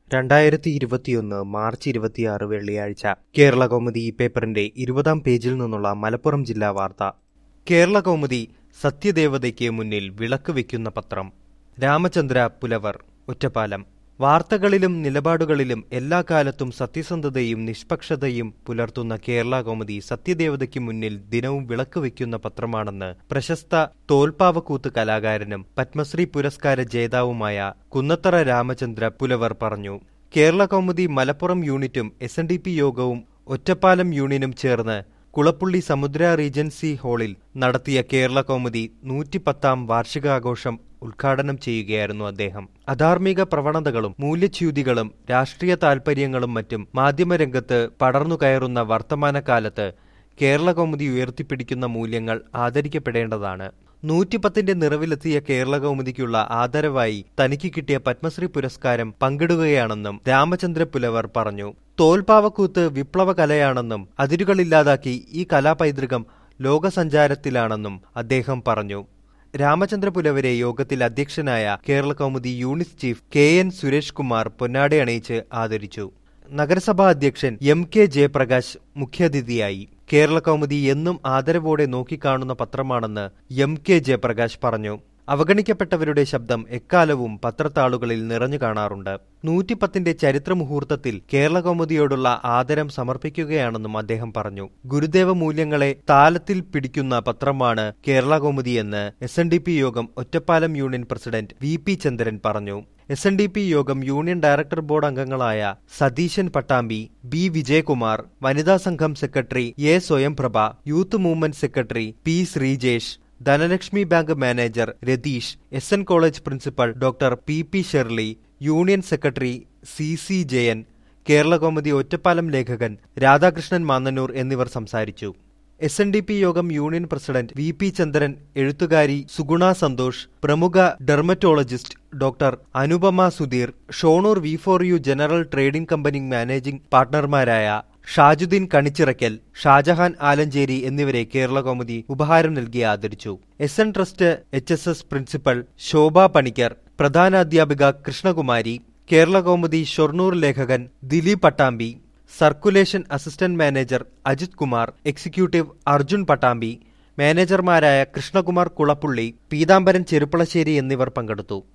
രണ്ടായിരത്തി ഇരുപത്തിയൊന്ന് മാർച്ച് ഇരുപത്തിയാറ് വെള്ളിയാഴ്ച കേരള കൗമുദി ഈ പേപ്പറിന്റെ ഇരുപതാം പേജിൽ നിന്നുള്ള മലപ്പുറം ജില്ലാ വാർത്ത കേരള കൗമുദി സത്യദേവതയ്ക്ക് മുന്നിൽ വിളക്ക് വെക്കുന്ന പത്രം രാമചന്ദ്ര പുലവർ ഒറ്റപ്പാലം വാർത്തകളിലും നിലപാടുകളിലും എല്ലാ കാലത്തും സത്യസന്ധതയും നിഷ്പക്ഷതയും പുലർത്തുന്ന കേരള കൗമുദി സത്യദേവതയ്ക്ക് മുന്നിൽ ദിനവും വിളക്ക് വെക്കുന്ന പത്രമാണെന്ന് പ്രശസ്ത തോൽപ്പാവക്കൂത്ത് കലാകാരനും പത്മശ്രീ പുരസ്കാര ജേതാവുമായ കുന്നത്തറ രാമചന്ദ്ര പുലവർ പറഞ്ഞു കേരള കൗമുദി മലപ്പുറം യൂണിറ്റും എസ് എൻ ഡി പി യോഗവും ഒറ്റപ്പാലം യൂണിയനും ചേർന്ന് കുളപ്പുള്ളി സമുദ്ര റീജൻസി ഹാളിൽ നടത്തിയ കേരള കൗമുദി നൂറ്റിപ്പത്താം വാർഷികാഘോഷം ഉദ്ഘാടനം ചെയ്യുകയായിരുന്നു അദ്ദേഹം അധാർമിക പ്രവണതകളും മൂല്യച്യുതികളും രാഷ്ട്രീയ താൽപര്യങ്ങളും മറ്റും മാധ്യമരംഗത്ത് പടർന്നു കയറുന്ന വർത്തമാനകാലത്ത് കേരള കൗമുദി ഉയർത്തിപ്പിടിക്കുന്ന മൂല്യങ്ങൾ ആദരിക്കപ്പെടേണ്ടതാണ് നൂറ്റിപ്പത്തിന്റെ നിറവിലെത്തിയ കേരള കൗമുദിക്കുള്ള ആദരവായി തനിക്ക് കിട്ടിയ പത്മശ്രീ പുരസ്കാരം പങ്കിടുകയാണെന്നും രാമചന്ദ്ര പുലവർ പറഞ്ഞു തോൽപ്പാവക്കൂത്ത് വിപ്ലവ കലയാണെന്നും അതിരുകളില്ലാതാക്കി ഈ കലാപൈതൃകം ലോകസഞ്ചാരത്തിലാണെന്നും അദ്ദേഹം പറഞ്ഞു രാമചന്ദ്ര പുലവരെ യോഗത്തിൽ അധ്യക്ഷനായ Kerala Kaumudi unit chief K N Suresh Kumar പൊന്നാടെ അണയിച്ച് ആദരിച്ചു നഗരസഭാ അധ്യക്ഷൻ എം കെ ജയപ്രകാശ് മുഖ്യാതിഥിയായി കേരള കൗമുദി എന്നും ആദരവോടെ നോക്കിക്കാണുന്ന പത്രമാണെന്ന് എം കെ ജയപ്രകാശ് പറഞ്ഞു അവഗണിക്കപ്പെട്ടവരുടെ ശബ്ദം എക്കാലവും പത്രത്താളുകളിൽ നിറഞ്ഞു കാണാറുണ്ട് നൂറ്റിപ്പത്തിന്റെ ചരിത്ര മുഹൂർത്തത്തിൽ കേരള കൗമുദിയോടുള്ള ആദരം സമർപ്പിക്കുകയാണെന്നും അദ്ദേഹം പറഞ്ഞു ഗുരുദേവ മൂല്യങ്ങളെ താലത്തിൽ പിടിക്കുന്ന പത്രമാണ് കേരള കൗമുദിയെന്ന് S N D P Yogam Ottapalam union president V P Chandran പറഞ്ഞു S N D P Yogam union director board അംഗങ്ങളായ സതീശൻ പട്ടാമ്പി ബി വിജയകുമാർ വനിതാ സംഘം secretary A Swayamprabha youth movement secretary P Sreejesh Dhanalakshmi bank manager Ratheesh S N college principal doctor P P Shirley union secretary C C Jayan Kerala Kaumudi Ottapalam ലേഖകൻ രാധാകൃഷ്ണൻ മാന്നന്നൂർ എന്നിവർ സംസാരിച്ചു S N D P Yogam union president V P Chandran എഴുത്തുകാരി സുഗുണ സന്തോഷ് പ്രമുഖ dermatologist doctor Anupama Sudheer Shoranur V four U general trading company managing പാർട്ണർമാരായ ഷാജുദ്ദീൻ കണിച്ചിറക്കൽ ഷാജഹാൻ ആലഞ്ചേരി എന്നിവരെ കേരള കൗമുദി ഉപഹാരം നൽകി ആദരിച്ചു S N trust H S S principal Shobha Panicker പ്രധാനാധ്യാപിക കൃഷ്ണകുമാരി കേരള കൗമുദി ഷൊർണൂർ ലേഖകൻ Dileep Pattambi circulation assistant manager Ajith Kumar executive Arjun Pattambi മാനേജർമാരായ കൃഷ്ണകുമാർ കുളപ്പുള്ളി പീതാംബരൻ ചെറുപ്പളശ്ശേരി എന്നിവർ പങ്കെടുത്തു